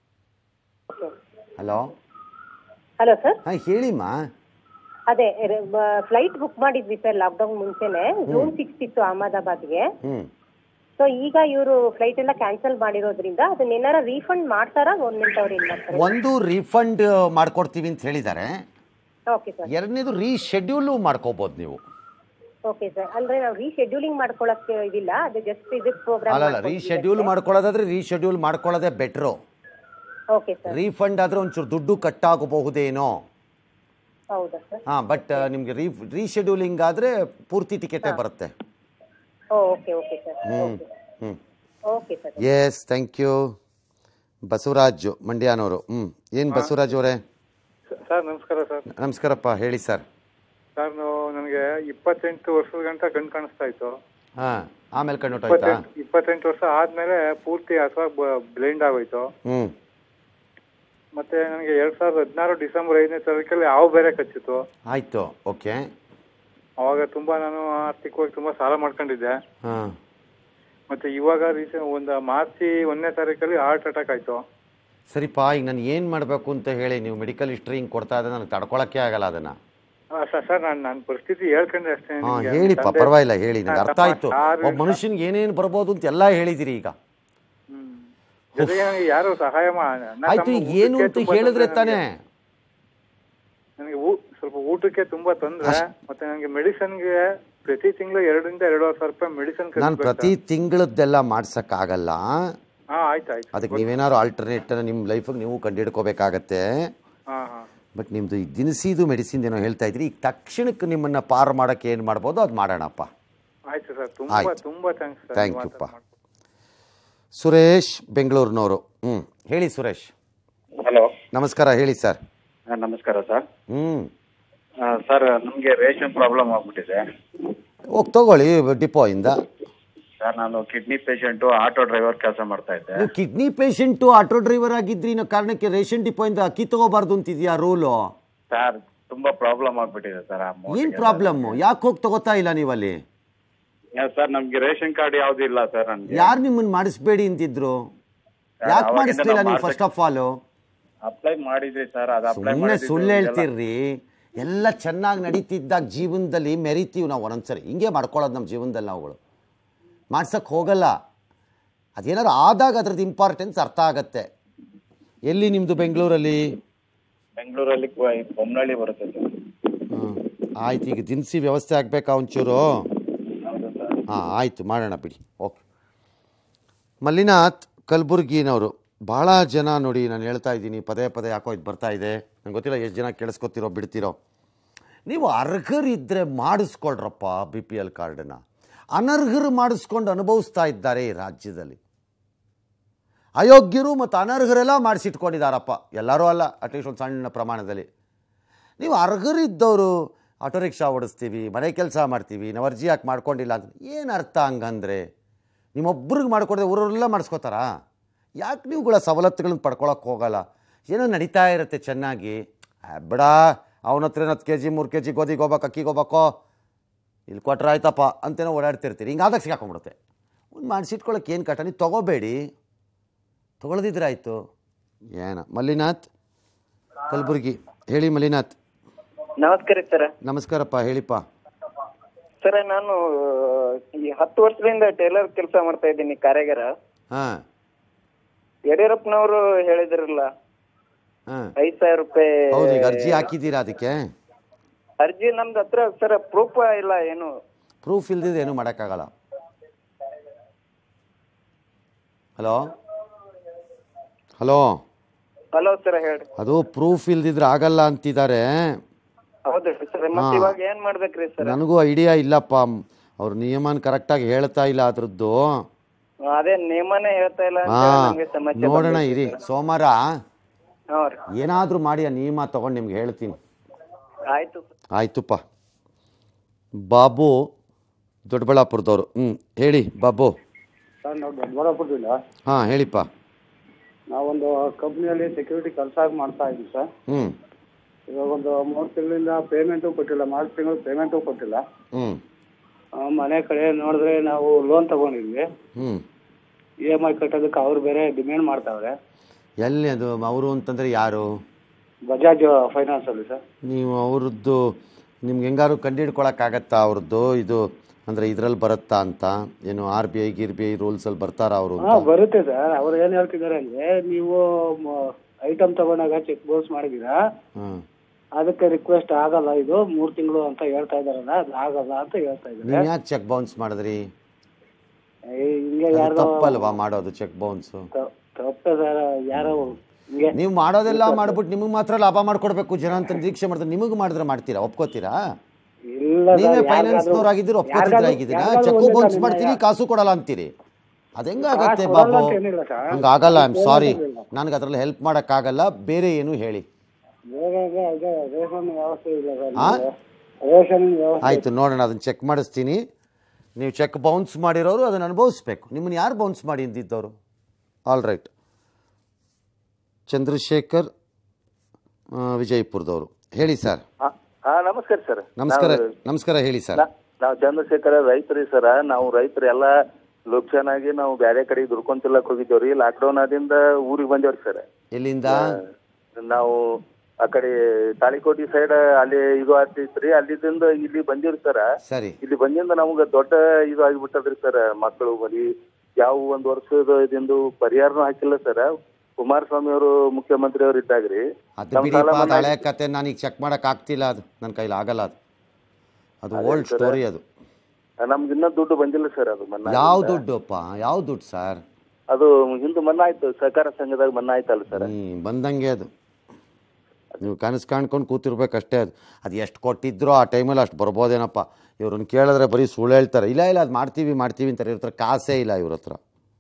[SPEAKER 1] ಹಲೋ
[SPEAKER 3] ಹಲೋ ಸರ್
[SPEAKER 1] ಹಾಂ ಹೇಳಿಮ್ಮ
[SPEAKER 3] ಅದೇ ಫ್ಲೈಟ್ ಬುಕ್ ಮಾಡಿದ್ವಿ ಸರ್ ಲಾಕ್ಡೌನ್ ಮುಂಚೆನೆ ಜೂನ್ ಸಿಕ್ಸ್ ಇತ್ತು ಅಹಮದಾಬಾದ್ಗೆ
[SPEAKER 1] ಹ್ಞೂ
[SPEAKER 3] ಸೊ ಈಗ ಇವರು ಫ್ಲೈಟ್ ಎಲ್ಲ ಕ್ಯಾನ್ಸಲ್ ಮಾಡಿರೋದ್ರಿಂದ ಅದನ್ನ ಏನಾರ ರೀಫಂಡ್ ಮಾಡ್ತಾರಾ ಗೌರ್ಮೆಂಟ್ ಅವ್ರು ಏನ್ ಮಾಡ್ತಾರೆ
[SPEAKER 1] ಒಂದು ರೀಫಂಡ್ ಮಾಡ್ಕೊಡ್ತೀವಿ ಅಂತ ಹೇಳಿದ್ದಾರೆ
[SPEAKER 3] ಓಕೆ ಸರ್
[SPEAKER 1] ಎರಡನೇದು ರೀಶೆಡ್ಯೂಲು ಮಾಡ್ಕೋಬೋದು ನೀವು
[SPEAKER 3] ಓಕೆ ಸರ್ ಅಂದ್ರೆ ನಾವು ರೀಶೆಡ್ಯೂಲಿಂಗ್ ಮಾಡ್ಕೊಳಕ್ಕೆ ಇದಿಲ್ಲ ಅದು ಜಸ್ಟ್ ಇದಕ್ಕೆ ಪ್ರೋಗ್ರಾಮ್
[SPEAKER 1] ಅಲ್ಲಲ್ಲ ರೀಶೆಡ್ಯೂಲ್ ಮಾಡ್ಕೊಳ್ಳೋದಾದ್ರೆ ರೀಶೆಡ್ಯೂಲ್ ಮಾಡ್ಕೊಳ್ಳೋದೇ ಬೆಟ್ರು
[SPEAKER 3] ಓಕೆ ಸರ್
[SPEAKER 1] ರೀಫಂಡ್ ಆದರೆ ಒಂಚೂರು ದುಡ್ಡು ಕಟ್ಟಾಗಬಹುದೇನೋ
[SPEAKER 3] ಹೌದಾ ಸರ್
[SPEAKER 1] ಹಾಂ ಬಟ್ ನಿಮಗೆ ರೀ ರೀಶೆಡ್ಯೂಲಿಂಗ್ ಆದರೆ ಪೂರ್ತಿ ಟಿಕೆಟೇ ಬರುತ್ತೆ
[SPEAKER 3] ಓಕೆ ಓಕೆ ಸರ್
[SPEAKER 1] ಹ್ಞೂ ಹ್ಞೂ
[SPEAKER 3] okay sir
[SPEAKER 1] yes thank you Basavaraj ಮಂಡ್ಯನವರು ಹ್ಞೂ ಏನು ಬಸವರಾಜ್ ಅವರೇ
[SPEAKER 7] ಸರ್ ನಮಸ್ಕಾರ ಸರ್
[SPEAKER 1] ನಮಸ್ಕಾರಪ್ಪ ಹೇಳಿ ಸರ್
[SPEAKER 7] ಸರ್ ನಾವು ನನಗೆ ಇಪ್ಪತ್ತೆಂಟು ವರ್ಷದ ಗಂಟ ಕಣ್ ಕಾಣಿಸ್ತಾ ಇತ್ತು
[SPEAKER 1] ಹಾಂ ಆಮೇಲೆ ಕಣ್ಣೊಟ್ಟಾಯ್ತಾ
[SPEAKER 7] ಇಪ್ಪತ್ತೆಂಟು ಇಪ್ಪತ್ತೆಂಟು ವರ್ಷ ಆದ್ಮೇಲೆ ಪೂರ್ತಿ ಅಥವಾ ಬ್ಲೈಂಡ್ ಆಗೋಯ್ತು
[SPEAKER 1] ಹ್ಞೂ
[SPEAKER 7] ಮತ್ತೆ ನನಗೆ ಎರಡ್ ಸಾವಿರದ ಹದಿನಾರು ಡಿಸೆಂಬರ್ ಐದನೇ ತಾರೀಕಲ್ಲಿ ಹಾವು ಬೇರೆ ಕಚ್ಚಿತ್ತು
[SPEAKER 1] ಆಯಿತು ಓಕೆ
[SPEAKER 7] ಅವಾಗ ತುಂಬಾ ನಾನು ಆರ್ಥಿಕವಾಗಿ ತುಂಬಾ ಸಾಲ ಮಾಡ್ಕೊಂಡಿದ್ದೆ
[SPEAKER 1] ಹಾಂ
[SPEAKER 7] ಮತ್ತೆ ಇವಾಗ ರೀಸೆಂಟ್ ಒಂದು ಮಾರ್ಚಿ ಒಂದನೇ ತಾರೀಕಲ್ಲಿ ಹಾರ್ಟ್ ಅಟ್ಯಾಕ್ ಆಯ್ತು
[SPEAKER 1] ಸರಿಪ್ಪ ಈಗ ನಾನು ಏನು ಮಾಡಬೇಕು ಅಂತ ಹೇಳಿ ನೀವು ಮೆಡಿಕಲ್ ಹಿಸ್ಟ್ರಿ ಹಿಂಗೆ ಕೊಡ್ತಾ ಇದ್ದರೆ ನನಗೆ ತಡ್ಕೊಳಕ್ಕೆ ಆಗಲ್ಲ ಅದನ್ನು
[SPEAKER 7] ಆ, ಸರ್ ಸರ್ ನಾನು ನನ್ನ ಪರಿಸ್ಥಿತಿ ಹೇಳ್ಕೊಂಡೆ ಅಷ್ಟೇ
[SPEAKER 1] ಹಾಂ
[SPEAKER 7] ನಿಮ್ಗೆ.
[SPEAKER 1] ಹೇಳಿಪ್ಪ
[SPEAKER 7] ತಂದೆ-
[SPEAKER 1] ಪರವಾಗಿಲ್ಲ ಹೇಳಿ ನನಗೆ ಅರ್ಥ
[SPEAKER 7] ನಮ್ಮ
[SPEAKER 1] ಆಯಿತು
[SPEAKER 7] ಸಾರು
[SPEAKER 1] ಒಬ್ಬ ಮನುಷ್ಯನಿಗೆ ಏನೇನು ಬರ್ಬೋದು ಅಂತ ಎಲ್ಲ ಹೇಳಿದಿರಿ ಈಗ
[SPEAKER 7] ಹ್ಮ್. ಜೊತೆಗೆ ನನಗೆ ಯಾರು ಸಹಾಯ ಮಾ- ಅಣ್ಣ
[SPEAKER 1] ಆಯ್ತು
[SPEAKER 7] ತಮ್ಮ
[SPEAKER 1] ಈಗ ಏನು
[SPEAKER 7] ಊಟಕ್ಕೆ
[SPEAKER 1] ಅಂತ
[SPEAKER 7] ತುಂಬಾ
[SPEAKER 1] ಹೇಳಿದ್ರೆ
[SPEAKER 7] ತೊಂದ್ರೆ
[SPEAKER 1] ತಾನೇ
[SPEAKER 7] ನನಗೆ. ನನಗೆ ಊ- ಸ್ವಲ್ಪ ಊಟಕ್ಕೆ ತುಂಬಾ ತೊಂದ್ರೆ ಮತ್ತೆ ನನಗೆ ಮೆಡಿಸನ್ಗೆ ಪ್ರತಿ ತಿಂಗಳು ಎರಡರಿಂದ ಎರಡೂವರೆ ಸಾವಿರ ರೂಪಾಯಿ ಮೆಡಿಸನ್
[SPEAKER 1] ನಾನು ಪ್ರತಿ ತಿಂಗಳದ್ದೆಲ್ಲ ಮಾಡ್ಸೋಕ್ಕಾಗಲ್ಲ
[SPEAKER 7] ಹಾ ಆಯ್ತು ಆಯ್ತು
[SPEAKER 1] ಅದಕ್ಕೆ ನೀವೇನಾದ್ರು ಆಲ್ಟರ್ನೇಟ್ ನಿಮ್ಮ ಲೈಫಿಗೆ ನೀವು ಕಂಡುಹಿಡ್ಕೋಬೇಕಾಗತ್ತೆ
[SPEAKER 7] ಹಾ ಹಾ
[SPEAKER 1] ಬಟ್ ನಿಮ್ಮದು ಈ ದಿನಸಿದು ಮೆಡಿಸಿನ್ ಏನೋ ಹೇಳ್ತಾ ಇದ್ರಿ ಈಗ ತಕ್ಷಣಕ್ಕೆ ನಿಮ್ಮನ್ನು ಪಾರು ಮಾಡೋಕ್ಕೆ ಏನು ಮಾಡ್ಬೋದು ಅದು ಮಾಡೋಣಪ್ಪ
[SPEAKER 7] ಆಯ್ತು ಸರ್ ತುಂಬಾ
[SPEAKER 1] ಆಯ್ತು.
[SPEAKER 7] ತುಂಬಾ ಥ್ಯಾಂಕ್ಸ್ ಸರ್
[SPEAKER 1] Thank you, ಪಾ. ಸುರೇಶ್ ಬೆಂಗಳೂರಿನವರು ಹ್ಞೂ ಹೇಳಿ ಸುರೇಶ್
[SPEAKER 8] ಹಲೋ
[SPEAKER 1] ನಮಸ್ಕಾರ ಹೇಳಿ ಸರ್
[SPEAKER 8] ನಮಸ್ಕಾರ ಸರ್
[SPEAKER 1] ಹ್ಞೂ
[SPEAKER 8] ಸರ್ ನಮಗೆ ರೇಷನ್ ಪ್ರಾಬ್ಲಮ್ ಆಗ್ಬಿಟ್ಟಿದೆ
[SPEAKER 1] ಹೋಗಿ ತಗೊಳ್ಳಿ ಡಿಪೋಯಿಂದ
[SPEAKER 8] ಸರ್ ನಾನು ಕಿಡ್ನಿ ಪೇಷಂಟು ಆಟೋ ಡ್ರೈವರ್ ಕೆಲಸ ಮಾಡ್ತಾ ಇದ್ದೆ
[SPEAKER 1] ನೀವು ಕಿಡ್ನಿ ಪೇಷಂಟು ಆಟೋ ಡ್ರೈವರ್ ಆಗಿದ್ರಿ ಅನ್ನೋ ಕಾರಣಕ್ಕೆ ರೇಷನ್ ಡಿಪೋಯಿಂದ ಅಕ್ಕಿ ತಗೋಬಾರ್ದು ಅಂತಿದ್ಯಾ ರೂಲು
[SPEAKER 8] ಸರ್ ತುಂಬಾ ಪ್ರಾಬ್ಲಮ್ ಆಗ್ಬಿಟ್ಟಿದೆ ಸರ್ ಆ amount
[SPEAKER 1] ಏನು
[SPEAKER 8] ಗೆ.
[SPEAKER 1] ಪ್ರಾಬ್ಲಮ್ಮು ಯಾಕೆ ಹೋಗಿ ತಗೋತಾ ಇಲ್ಲ ನೀವಲ್ಲಿ
[SPEAKER 8] ಯಾ, ಸರ್ ನಮ್ಗೆ ರೇಷನ್ ಕಾರ್ಡ್ ಯಾವ್ದು ಇಲ್ಲ ಸರ್ ನನ್ಗೆ
[SPEAKER 1] ಯಾರು ನಿಮ್ಮನ್ನು ಮಾಡಿಸ್ಬೇಡಿ ಅಂತಿದ್ರು ಯಾಕೆ
[SPEAKER 8] ಅವಾಗಿಂದ
[SPEAKER 1] ಮಾಡಿಸ್ಲಿಲ್ಲ
[SPEAKER 8] ನಾವು
[SPEAKER 1] ನೀವು ಫಸ್ಟ್ ಆಫ್ ಆಲು
[SPEAKER 8] ಅಪ್ಲೈ ಮಾಡಿದ್ರಿ ಸರ್ ಅದು ಅಪ್ಲೈ
[SPEAKER 1] ಸುಮ್ಮನೆ ಸುಳ್ಳು ಹೇಳ್ತೀರ್ರಿ ಎಲ್ಲ ಚೆನ್ನಾಗಿ ನಡೀತಿದ್ದಾಗ ಜೀವನದಲ್ಲಿ ಮೆರಿತೀವಿ ನಾವು ಒಂದೊಂದ್ಸರಿ ಹಿಂಗೆ ಮಾಡ್ಕೊಳ್ಳೋದು ನಮ್ಮ ಜೀವನದಲ್ಲಿ ನಾವುಗಳು ಮಾಡ್ಸಕ್ಕೆ ಹೋಗಲ್ಲ ಅದೇನಾದ್ರು ಆದಾಗ ಅದ್ರದ್ದು ಇಂಪಾರ್ಟೆನ್ಸ್ ಅರ್ಥ ಆಗತ್ತೆ ಎಲ್ಲಿ ನಿಮ್ಮದು ಬೆಂಗಳೂರಲ್ಲಿ
[SPEAKER 8] ಬೆಂಗಳೂರಲ್ಲಿ ಬೊಮ್ಮನಹಳ್ಳಿ ಬರುತ್ತೆ ಸರ್
[SPEAKER 1] ಹ್ಮ್. ಆಯ್ತು ಈಗ ದಿನಸಿ ವ್ಯವಸ್ಥೆ ಆಗಬೇಕಾ ಒಂಚೂರು
[SPEAKER 8] ಹೌದು ಸರ್
[SPEAKER 1] ಹಾಂ ಆಯಿತು ಮಾಡೋಣ ಬಿಡಿ ಓಕೆ ಮಲ್ಲಿನಾಥ್ ಕಲಬುರ್ಗಿನವರು ಭಾಳ ಜನ ನೋಡಿ ನಾನು ಹೇಳ್ತಾ ಇದ್ದೀನಿ ಪದೇ ಪದೇ ಯಾಕೋ ಇದು ಬರ್ತಾ ಇದೆ ನಂಗೆ ಗೊತ್ತಿಲ್ಲ ಎಷ್ಟು ಜನ ಕೇಳಿಸ್ಕೊತಿರೋ ಬಿಡ್ತಿರೋ ನೀವು ಅರ್ಹರಿದ್ದರೆ ಮಾಡಿಸ್ಕೊಳ್ರಪ್ಪ ಬಿ ಪಿ ಎಲ್ ಕಾರ್ಡನ್ನು ಅನರ್ಹರು ಮಾಡಿಸ್ಕೊಂಡು ಅನುಭವಿಸ್ತಾ ಇದ್ದಾರೆ ಈ ರಾಜ್ಯದಲ್ಲಿ ಅಯೋಗ್ಯರು ಮತ್ತು ಅನರ್ಹರೆಲ್ಲ ಮಾಡಿಸಿಟ್ಕೊಂಡಿದ್ದಾರಪ್ಪ ಎಲ್ಲರೂ ಅಲ್ಲ ಅಟ್ಲೀಸ್ಟ್ ಒಂದು ಸಣ್ಣ ಪ್ರಮಾಣದಲ್ಲಿ ನೀವು ಅರ್ಹರಿದ್ದವರು ಆಟೋ ರಿಕ್ಷಾ ಓಡಿಸ್ತೀವಿ ಮನೆ ಕೆಲಸ ಮಾಡ್ತೀವಿ ನಾವು ಅರ್ಜಿ ಯಾಕೆ ಮಾಡ್ಕೊಂಡಿಲ್ಲ ಅಂತ ಏನು ಅರ್ಥ ಹಂಗಂದ್ರೆ ನಿಮ್ಮೊಬ್ರಿಗೆ ಮಾಡ್ಕೊಡ್ದೆ ಊರವರೆಲ್ಲ ಮಾಡಿಸ್ಕೋತಾರಾ ಯಾಕೆ ನೀವುಗಳ ಸವಲತ್ತುಗಳನ್ನ ಪಡ್ಕೊಳಕ್ಕೆ ಹೋಗಲ್ಲ ಏನೋ ನಡೀತಾ ಇರುತ್ತೆ ಚೆನ್ನಾಗಿ ಆ, ಬಿಡ ಅವನ ಹತ್ರ ಹತ್ತು ಕೆ ಜಿ ಮೂರು ಕೆ ಜಿ ಗೋಧಿಗೆ ಹೋಗ್ಬೇಕು ಅಕ್ಕಿಗೆ ಹೋಗ್ಬೇಕೋ ಇಲ್ಲಿ ಕೊಟ್ರೆ ಆಯ್ತಪ್ಪ ಅಂತೇನೋ ಓಡಾಡ್ತಿರ್ತೀರಿ ಹಿಂಗಾದಾಗ ಸಿಗಾಕೊಂಡ್ಬಿಡುತ್ತೆ ಒಂದು ಮಾಡಿಸಿಟ್ಕೊಳಕ್ಕೆ ಏನು ಕಷ್ಟ ನೀವು ತೊಗೋಬೇಡಿ ತೊಗೊಳ್ದಿದ್ರೆ ಆಯಿತು ಏನ ಮಲ್ಲಿನಾಥ್ ಕಲಬುರ್ಗಿ ಹೇಳಿ ಮಲ್ಲಿನಾಥ್
[SPEAKER 9] ನಮಸ್ಕಾರ ಸರ್
[SPEAKER 1] ನಮಸ್ಕಾರಪ್ಪ ಹೇಳಿಪ್ಪ
[SPEAKER 9] ಸರ್ ನಾನು ಈ ಹತ್ತು ವರ್ಷದಿಂದ ಟೈಲರ್ ಕೆಲಸ ಮಾಡ್ತಾ ಇದ್ದೀನಿ ಕಾರ್ಯಾಗಾರ
[SPEAKER 1] ಹಾಂ
[SPEAKER 9] ಯಡಿಯೂರಪ್ಪನವರು ಹೇಳಿದ್ರಲ್ಲ
[SPEAKER 1] ಹಾಂ
[SPEAKER 9] ಐದ್ ಸಾವಿರ ರೂಪಾಯಿ
[SPEAKER 1] ಹೌದು ಈಗ ಅರ್ಜಿ ಹಾಕಿದ್ದೀರಾ ಅದಕ್ಕೆ
[SPEAKER 9] ಅರ್ಜಿ ನಮ್ದು ಹತ್ರ ಸರ್ ಪ್ರೂಫ್ ಇಲ್ಲ ಏನು
[SPEAKER 1] ಪ್ರೂಫ್ ಇಲ್ದಿದ್ರೆ ಏನೂ ಮಾಡೋಕ್ಕಾಗಲ್ಲ ಹಲೋ ಹಲೋ
[SPEAKER 9] ಹಲೋ ಸರ್ ಹೇಳ್ರಿ
[SPEAKER 1] ಅದು ಪ್ರೂಫ್ ಇಲ್ದಿದ್ರೆ ಆಗಲ್ಲ ಅಂತಿದ್ದಾರೆ
[SPEAKER 9] ಹೌದು ಸರ್ ಮತ್ತೆ
[SPEAKER 1] ಹಾ.
[SPEAKER 9] ಇವಾಗ ಏನ್ ಮಾಡ್ಬೇಕ್ರಿ ಸರ್
[SPEAKER 1] ನನಗೂ ಐಡಿಯಾ ಇಲ್ಲಪ್ಪ ಅವ್ರ ನಿಯಮನ ಕರೆಕ್ಟಾಗಿ ಹೇಳ್ತಾ ಇಲ್ಲ ಅದ್ರದ್ದು
[SPEAKER 9] ಅದೇ ನಿಯಮನೇ ಹೇಳ್ತಾ ಇಲ್ಲ ಅಂತ
[SPEAKER 1] ಹಾಂ
[SPEAKER 9] ನಮ್ಗೆ ಸಮಸ್ಯೆ
[SPEAKER 1] ನೋಡೋಣ
[SPEAKER 9] ಬಂದೈತೆ
[SPEAKER 1] ಇರಿ
[SPEAKER 9] ಸರ್.
[SPEAKER 1] ಸೋಮವಾರ
[SPEAKER 9] ಹಾ ರೀ
[SPEAKER 1] ಏನಾದರೂ ಮಾಡಿ ಆ ನಿಯಮ ತೊಗೊಂಡು ನಿಮ್ಗೆ ಹೇಳ್ತೀನಿ
[SPEAKER 9] ಆಯ್ತು
[SPEAKER 1] ಆಯ್ತುಪ್ಪ ಬಾಬು ದೊಡ್ಡಬಳ್ಳಾಪುರದವರು ಹ್ಞೂ ಹೇಳಿ ಬಾಬು
[SPEAKER 10] ಸರ್ ನಾವು ದೊಡ್ಡಬಳ್ಳಾಪುರದಿಂದ
[SPEAKER 1] ಹಾಂ ಹೇಳಿಪ್ಪ
[SPEAKER 10] ನಾವೊಂದು ಕಂಪ್ನಿಯಲ್ಲಿ ಸೆಕ್ಯೂರಿಟಿ ಕೆಲಸ ಮಾಡ್ತಾ ಇದ್ದೀವಿ ಸರ್
[SPEAKER 1] ಹ್ಞೂ
[SPEAKER 10] ಇವಾಗ ಒಂದು ಮೂರು ತಿಂಗಳಿಂದ ಪೇಮೆಂಟು ಕೊಟ್ಟಿಲ್ಲ ಮಾರ್ಚ್ ತಿಂಗಳು ಪೇಮೆಂಟು ಕೊಟ್ಟಿಲ್ಲ
[SPEAKER 1] ಹ್ಞೂ
[SPEAKER 10] ಆ, ಮನೆ ಕಡೆ ನೋಡಿದ್ರೆ ನಾವು ಲೋನ್ ತಗೊಂಡಿದ್ವಿ
[SPEAKER 1] ಹ್ಞೂ
[SPEAKER 10] ಇ ಎಮ್ ಐ ಕಟ್ಟೋದಕ್ಕೆ ಅವ್ರು ಬೇರೆ ಡಿಮ್ಯಾಂಡ್ ಮಾಡ್ತಾವ್ರೆ
[SPEAKER 1] ಎಲ್ಲಿ ಅದು ಅವರು ಅಂತಂದರೆ ಯಾರು
[SPEAKER 10] ಬಜಾಜ್ ಫೈನಾನ್ಸಲ್ಲಿ ಸರ್
[SPEAKER 1] ನೀವು ಅವ್ರದ್ದು ನಿಮ್ಗೆ ಹೆಂಗಾರು ಕಂಡುಹಿಡ್ಕೊಳಕ್ಕಾಗತ್ತಾ ಅವ್ರದ್ದು ಇದು ಅಂದರೆ ಇದರಲ್ಲಿ ಬರುತ್ತಾ ಅಂತ ಏನು ಆರ್ ಬಿ ಐ ಗಿರ್ ಬಿ ಐ ರೂಲ್ಸಲ್ಲಿ ಬರ್ತಾರಾ ಅವರು
[SPEAKER 10] ಹಾ
[SPEAKER 1] ಅಂತ
[SPEAKER 10] ಬರುತ್ತೆ ಸರ್ ಅವ್ರು ಏನು ಹೇಳ್ತಿದ್ದಾರೆ ಅಂದ್ರೆ ನೀವು ಐಟಮ್ ತಗೊಂಡಾಗ ಚೆಕ್ ಬೌನ್ಸ್ ಮಾಡಿದೀರಾ
[SPEAKER 1] ಹಾಂ
[SPEAKER 10] ಅದಕ್ಕೆ ರಿಕ್ವೆಸ್ಟ್ ಆಗಲ್ಲ ಇದು ಮೂರು ತಿಂಗಳು ಅಂತ ಹೇಳ್ತಾ ಇದಾರಲ್ಲ ಅದು ಆಗಲ್ಲ ಅಂತ ಹೇಳ್ತಾ
[SPEAKER 1] ನೀವು
[SPEAKER 10] ಇದ್ದಾರೆ
[SPEAKER 1] ಯಾಕೆ ಚೆಕ್ ಬೌನ್ಸ್ ಮಾಡಿದ್ರಿ
[SPEAKER 10] ಹಿಂಗೆ
[SPEAKER 1] ಅದು
[SPEAKER 10] ಯಾರೋ
[SPEAKER 1] ತಪ್ಪಲ್ವಾ ಮಾಡೋದು ಚೆಕ್ ಬೌನ್ಸು
[SPEAKER 10] ತಪ್ಪೆ ಸರ್ ಯಾರೋ ಹಿಂಗೆ
[SPEAKER 1] ನೀವು ಮಾಡೋದೆಲ್ಲ ಮಾಡ್ಬಿಟ್ಟು ನಿಮಗೆ ಮಾತ್ರ ಲಾಭ ಮಾಡ್ಕೊಡ್ಬೇಕು ಜನ ಅಂತ ನಿರೀಕ್ಷೆ ಮಾಡ್ತಾರೆ ನಿಮಗೆ ಮಾಡಿದ್ರೆ ಮಾಡ್ತೀರಾ ಒಪ್ಕೋತೀರಾ
[SPEAKER 10] ಇಲ್ಲ
[SPEAKER 1] ನೀವೇ
[SPEAKER 10] ಸರ್,
[SPEAKER 1] ಫೈನಾನ್ಸ್ನವ್ರು
[SPEAKER 10] ಯಾರ್ಗಾದ್ರೂ-
[SPEAKER 1] ಆಗಿದ್ದೀರಿ ಒಪ್ಕೋತಿದ್ರ
[SPEAKER 10] ಯಾರ್ಗಾದ್ರೂ-
[SPEAKER 1] ಆಗಿದ್ದೀರಾ
[SPEAKER 10] ಯಾರ್ಗಾದ್ರೂ
[SPEAKER 1] ಚೆಕ್ಕು
[SPEAKER 10] ಒಂದೇ
[SPEAKER 1] ಬೌನ್ಸ್
[SPEAKER 10] ಸರ್
[SPEAKER 1] ಮಾಡ್ತೀನಿ
[SPEAKER 10] ನಿನ್ನೆ.
[SPEAKER 1] ಕಾಸು ಕೊಡಲ್ಲ ಅಂತೀರಿ ಅದು ಹೆಂಗಾಗತ್ತೆ
[SPEAKER 10] ಕಾಸು ಕೊಡಲ್ಲ
[SPEAKER 1] ಬಾಬು
[SPEAKER 10] ಅಂತ ಏನಿಲ್ಲ ಸರ್.
[SPEAKER 1] ಹಂಗಾಗಲ್ಲ ಐ ಆಮ್
[SPEAKER 10] ಕಾಸು
[SPEAKER 1] ಸಾರಿ
[SPEAKER 10] ಕೊಡೋದಿಲ್ಲ.
[SPEAKER 1] ನನಗೆ ಅದರಲ್ಲಿ ಹೆಲ್ಪ್ ಮಾಡೋಕ್ಕಾಗಲ್ಲ ಬೇರೆ ಏನು ಹೇಳಿ
[SPEAKER 10] ಬೇರೆ ಇದೆ, ರೇಷನ್ ವ್ಯವಸ್ಥೆ ಇಲ್ಲ ಸರ್
[SPEAKER 1] ಆ?
[SPEAKER 10] ನಮ್ಗೆ. ರೇಷನ್ ವ್ಯವಸ್ಥೆ
[SPEAKER 1] ಆಯಿತು ನೋಡೋಣ ಅದನ್ನು ಚೆಕ್ ಮಾಡಿಸ್ತೀನಿ ನೀವು ಚೆಕ್ ಬೌನ್ಸ್ ಮಾಡಿರೋರು ಅದನ್ನು ಅನುಭವಿಸ್ಬೇಕು ನಿಮ್ಮನ್ನು ಯಾರು ಬೌನ್ಸ್ ಮಾಡಿ ಅಂದಿದ್ದವರು ಆಲ್ ರೈಟ್ ಚಂದ್ರಶೇಖರ್ ಆ, ವಿಜಯಪುರದವರು ಹೇಳಿ ಸರ್
[SPEAKER 8] ಹಾ ನಮಸ್ಕಾರ ಸರ್
[SPEAKER 1] ನಮಸ್ಕಾರ ನಮಸ್ಕಾರ ಹೇಳಿ ಸರ್
[SPEAKER 8] ನಾವು ಚಂದ್ರಶೇಖರ ರೈತರಿ ಸರ ನಾವು ರೈತರು ಎಲ್ಲ ಲೋಕ್ಷನಾಗಿ ನಾವು ಬೇರೆ ಕಡೆ ದುಡ್ಕೊಂತಿಲ್ಲಕ್ ಹೋಗಿದ್ದೇವ್ರಿ ಲಾಕ್ಡೌನ್ ಆದಿಂದ ಊರಿಗೆ ಬಂದೇವ್ರಿ ಸರ್
[SPEAKER 1] ಎಲ್ಲಿಂದ
[SPEAKER 8] ನಾವು ಆ ಕಡೆ ತಾಳಿಕೋಟಿ ಸೈಡ್ ಅಲ್ಲಿ ಇದು ಆಗ್ತೈತ್ರಿ ಅಲ್ಲಿದಿಂದ ಇಲ್ಲಿ ಬಂದಿವ್ರಿ ಸರ್
[SPEAKER 1] ಸರಿ
[SPEAKER 8] ಇಲ್ಲಿ ಬಂದಿಂದ ನಮ್ಗ ದೊಡ್ಡ ಇದು ಆಗಿಬಿಟ್ಟದ್ರಿ ಸರ್ ಮಕ್ಕಳು ಬರೀ ಯಾವ ಒಂದ್ ವರ್ಷದ ಇದಿಂದು ಪರಿಹಾರನೂ ಹಾಕಿಲ್ಲ ಸರ್ ಕುಮಾರಸ್ವಾಮಿ ಅವರು ಮುಖ್ಯಮಂತ್ರಿ ಅವ್ರು ಇದ್ದಾಗ್ರಿ
[SPEAKER 1] ಅದು
[SPEAKER 8] ನಮ್ ಸಾಲ
[SPEAKER 1] ಬಿಡಿಪ್ಪ ಅದು
[SPEAKER 8] ಮನ್ನಾ
[SPEAKER 1] ಹಳೆ ಕತೆ ನನಗೆ ಚೆಕ್ ಮಾಡೋಕೆ ಆಗ್ತಿಲ್ಲ ಅದು ನನ್ನ ಕೈಲಿ ಆಗಲ್ಲ ಅದು ಅದು ಓಲ್ಡ್ ಸ್ಟೋರಿ ಅದು
[SPEAKER 8] ನಮ್ಗೆ ಇನ್ನೂ ದುಡ್ಡು ಬಂದಿಲ್ಲ ಸರ್ ಅದು ಮನ್ನಾ
[SPEAKER 1] ಯಾವ
[SPEAKER 8] ಆಗಿಲ್ಲ.
[SPEAKER 1] ದುಡ್ಡಪ್ಪ ಯಾವ ದುಡ್ಡು ಸರ್
[SPEAKER 8] ಅದು ಹಿಂದೆ ಮನ್ನಾ ಆಯ್ತು ಸಹಕಾರ ಸಂಘದಾಗ ಮನ್ನಾ ಆಯ್ತಲ್ಲ ಸರ್
[SPEAKER 1] ಹ್ಮ್, ಬಂದಂಗೆ ಅದು ನೀವು ಕನಸು ಕಾಣ್ಕೊಂಡು ಕೂತಿರ್ಬೇಕಷ್ಟೇ ಅದು ಅದು ಎಷ್ಟು ಕೊಟ್ಟಿದ್ರೋ ಆ ಟೈಮಲ್ಲಿ ಅಷ್ಟು ಬರ್ಬೋದೇನಪ್ಪ ಇವ್ರನ್ನ ಕೇಳಿದ್ರೆ ಬರೀ ಸುಳ್ಳು ಹೇಳ್ತಾರೆ ಇಲ್ಲ ಇಲ್ಲ ಅದು ಮಾಡ್ತೀವಿ ಮಾಡ್ತೀವಿ ಅಂತಾರೆ ಇವ್ರ ಹತ್ರ ಕಾಸೇ ಇಲ್ಲ ಇವ್ರ ಹತ್ರ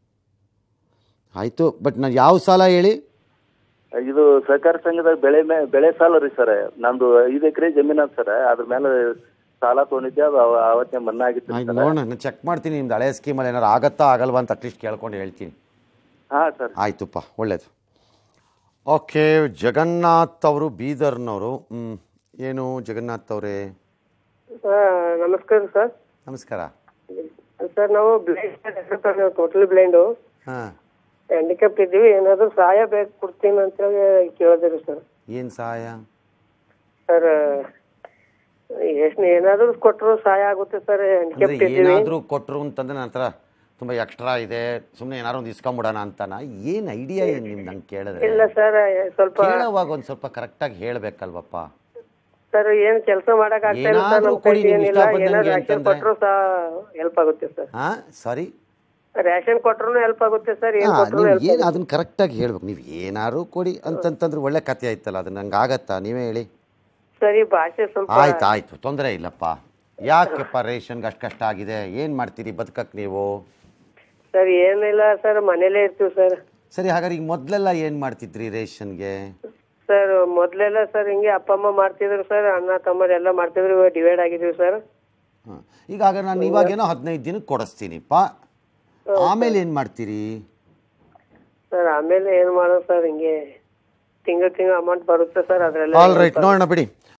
[SPEAKER 1] ಆಯಿತು ಬಟ್ ನಾನು ಯಾವ ಸಾಲ ಹೇಳಿ
[SPEAKER 8] ಇದು ಸಹಕಾರ ಸಂಘದಾಗ ಬೆಳೆ ಮೇ ಬೆಳೆ ಸಾಲ ರೀ ಸರ್ ನಂದು ಐದು ಎಕರೆ ಜಮೀನ ಸರ್ ಅದ್ರ ಮೇಲೆ ಸಾಲ ತೊಗೊಂಡಿದ್ದೆ ಅದು ಅವ- ಅವತ್ತೇ ಮನ್ನಾ ಆಗಿತ್ತು
[SPEAKER 1] ಆಯ್ತು
[SPEAKER 8] ಸರ್
[SPEAKER 1] ನೋಡೋಣ ನಾನು ಚೆಕ್ ಮಾಡ್ತೀನಿ ನಿಮ್ದು ಹಳೆ ಸ್ಕೀಮಲ್ಲಿ ಏನಾರು ಆಗತ್ತಾ ಆಗಲ್ವಾ ಅಂತ ಅಟ್ಲೀಸ್ಟ್ ಕೇಳ್ಕೊಂಡು ಹೇಳ್ತೀನಿ
[SPEAKER 8] ಹಾ ಸರ್
[SPEAKER 1] ಆಯ್ತುಪ್ಪ ಒಳ್ಳೇದು ಓಕೆ ಜಗನ್ನಾಥ್ ಅವರು ಬೀದರ್ನವರು ಹ್ಞೂ ಏನು ಜಗನ್ನಾಥ್ ಅವರೇ
[SPEAKER 6] ನಮಸ್ಕಾರ ಸರ್
[SPEAKER 1] ನಮಸ್ಕಾರ
[SPEAKER 6] ಸರ್ ನಾವು ಬ್ಲೈಂಡ್ ಟೋಟಲಿ ಬ್ಲೈಂಡು
[SPEAKER 1] ಹಾಂ
[SPEAKER 6] ಹ್ಯಾಂಡಿಕ್ಯಾಪ್ ಇದ್ದೀವಿ ಏನಾದ್ರು ಸಹಾಯ ಬೇಕು ಕೊಡ್ತೀನಿ ಅಂತ ಹೇಳಿ ಕೇಳಿದ್ರಿ ಸರ್
[SPEAKER 1] ಏನು ಸಹಾಯ
[SPEAKER 6] ಸರ್ ಎಷ್ಟು ಏನಾದ್ರು ಕೊಟ್ಟರು ಸಹಾಯ ಆಗುತ್ತೆ ಸರ್ ಹ್ಯಾಂಡಿಕ್ಯಾಪ್
[SPEAKER 1] ಅಂದರೆ
[SPEAKER 6] ಇದ್ದೀವಿ
[SPEAKER 1] ಏನಾದರೂ ಕೊಟ್ಟರು ಅಂತಂದ್ರೆ ನನ್ನ ಹತ್ರ ತುಂಬ ಎಕ್ಸ್ಟ್ರಾ ಇದೆ ಸುಮ್ಮನೆ ಏನಾರು ಒಂದು ಇಸ್ಕೊಂಬಿಡೋಣ ಅಂತಾನ ಏನು ಐಡಿಯಾ ಏನು ನಿಮ್ದು ನಂಗೆ ಕೇಳಿದ್ರೆ
[SPEAKER 6] ಇಲ್ಲ ಸರ್ ಸ್ವಲ್ಪ
[SPEAKER 1] ಕೇಳೋವಾಗ ಒಂದು ಸ್ವಲ್ಪ ಕರೆಕ್ಟಾಗಿ ಹೇಳಬೇಕಲ್ವಪ್ಪ
[SPEAKER 6] ಸರ್ ಏನ್ ಕೆಲಸ ಮಾಡಕ್ ಆಗ್ತಾ ಇಲ್ಲ ಸರ್
[SPEAKER 1] ಏನಾದ್ರೂ
[SPEAKER 6] ನಮ್
[SPEAKER 1] ಕೊಡಿ
[SPEAKER 6] ಕೈಗೆ
[SPEAKER 1] ನಿಮ್ಗೆ
[SPEAKER 6] ಏನಿಲ್ಲ
[SPEAKER 1] ಇಷ್ಟ
[SPEAKER 6] ಏನಾದ್ರು
[SPEAKER 1] ಬಂದಂಗೆ
[SPEAKER 6] ರೇಷನ್
[SPEAKER 1] ಅಂತಂದ್ರೆ.
[SPEAKER 6] ಕೊಟ್ಟರು ಸಹ ಹೆಲ್ಪ್ ಆಗುತ್ತೆ ಸರ್
[SPEAKER 1] ಹಾಂ ಸಾರಿ
[SPEAKER 6] ರೇಷನ್ ಕೊಟ್ರು ಹೆಲ್ಪ್ ಆಗುತ್ತೆ ಸರ್ ಏನ್
[SPEAKER 1] ಹಾಂ
[SPEAKER 6] ಕೊಟ್ರು
[SPEAKER 1] ನೀವು
[SPEAKER 6] ಹೆಲ್ಪ್
[SPEAKER 1] ಏನು ಅದನ್ನು ಕರೆಕ್ಟಾಗಿ ಹೇಳ್ಬೇಕು ನೀವು ಏನಾರು ಕೊಡಿ ಅಂತಂತಂದ್ರೆ ಒಳ್ಳೆ ಕತೆ ಆಯ್ತಲ್ಲ ಅದು ನಂಗೆ ಆಗತ್ತಾ ನೀವೇ ಹೇಳಿ
[SPEAKER 6] ಸರಿ ಭಾಷೆ ಸ್ವಲ್ಪ
[SPEAKER 1] ಆಯ್ತು ಆಯ್ತು ತೊಂದರೆ ಇಲ್ಲಪ್ಪ ಯಾಕೆಪ್ಪ ರೇಷನ್ಗೆ ಅಷ್ಟು ಕಷ್ಟ ಆಗಿದೆ ಏನು ಮಾಡ್ತೀರಿ ಬದುಕಕ್ಕೆ ನೀವು
[SPEAKER 11] ಸರ್ ಏನಿಲ್ಲ ಸರ್ ಮನೇಲೇ ಇರ್ತೀವಿ ಸರ್
[SPEAKER 1] ಸರಿ ಹಾಗಾದ್ರೆ ಈಗ ಮೊದಲೆಲ್ಲ ಏನು ಮಾಡ್ತಿದ್ರಿ ರೇಷನ್ಗೆ
[SPEAKER 11] ಸರ್ ಮೊದ್ಲೆಲ್ಲ ಸರ್ ಹಿಂಗೆ ಅಪ್ಪ ಅಮ್ಮ ಮಾಡ್ತಿದ್ರು ಸರ್ ಅಣ್ಣ ತಮ್ಮರು ಎಲ್ಲ ಮಾಡ್ತಿದ್ರು ಇವಾಗ ಡಿವೈಡ್ ಆಗಿದೀವಿ ಸರ್
[SPEAKER 1] ಹಾಂ ಈಗ ಹಾಗಾದ್ರೆ ನಾನು ಇವಾಗೇನೋ ಹದಿನೈದು ದಿನಕ್ಕೆ ಕೊಡಿಸ್ತೀನಿಪ್ಪ ಆಮೇಲೆ ಏನು ಮಾಡ್ತೀರಿ
[SPEAKER 11] ಸರ್ ಆಮೇಲೆ ಏನ್ ಮಾಡೋದು ಸರ್ ಹಿಂಗೆ ತಿಂಗಳು ತಿಂಗಳು ಅಮೌಂಟ್ ಬರುತ್ತೆ ಸರ್ ಅದ್ರಲ್ಲ
[SPEAKER 1] ಆಲ್ ರೈಟ್ ನೋಡೋಣ ಬಿಡಿ